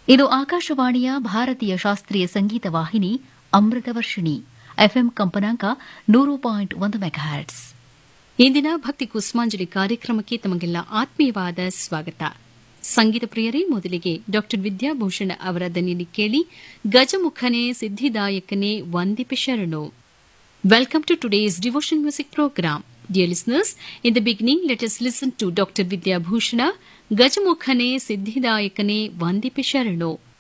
ಇದು ಆಕಾಶವಾಣಿಯ ಭಾರತೀಯ ಶಾಸ್ತ್ರೀಯ ಸಂಗೀತ ವಾಹಿನಿ ಅಮೃತ ವರ್ಷಿಣಿ ಎಫ್ಎಂ ಕಂಪನಾಂಕ ನೂರು ಪಾಯಿಂಟ್ ಒಂದು ಮೆಗಾಹರ್ಟ್ಸ್ ಇಂದಿನ ಭಕ್ತಿ ಕುಸುಮಾಂಜಲಿ ಕಾರ್ಯಕ್ರಮಕ್ಕೆ ತಮಗೆಲ್ಲ ಆತ್ಮೀಯವಾದ ಸ್ವಾಗತ ಸಂಗೀತ ಪ್ರಿಯರೇ ಮೊದಲಿಗೆ ಡಾ ವಿದ್ಯಾಭೂಷಣ ಅವರ ದನಿಯಲ್ಲಿ ಕೇಳಿ ಗಜಮುಖನೇ ಸಿದ್ಧಿದಾಯಕನೇ ವಂದಿಪೆ ಶರಣು welcome to today's devotion music programme dear listeners in the beginning let us listen to ಡಾ ವಿದ್ಯಾಭೂಷಣ ಗಜಮುಖನೇ ಸಿದ್ಧಿದಾಯಕನೇ ವಂದಿಪೆ ಶರಣು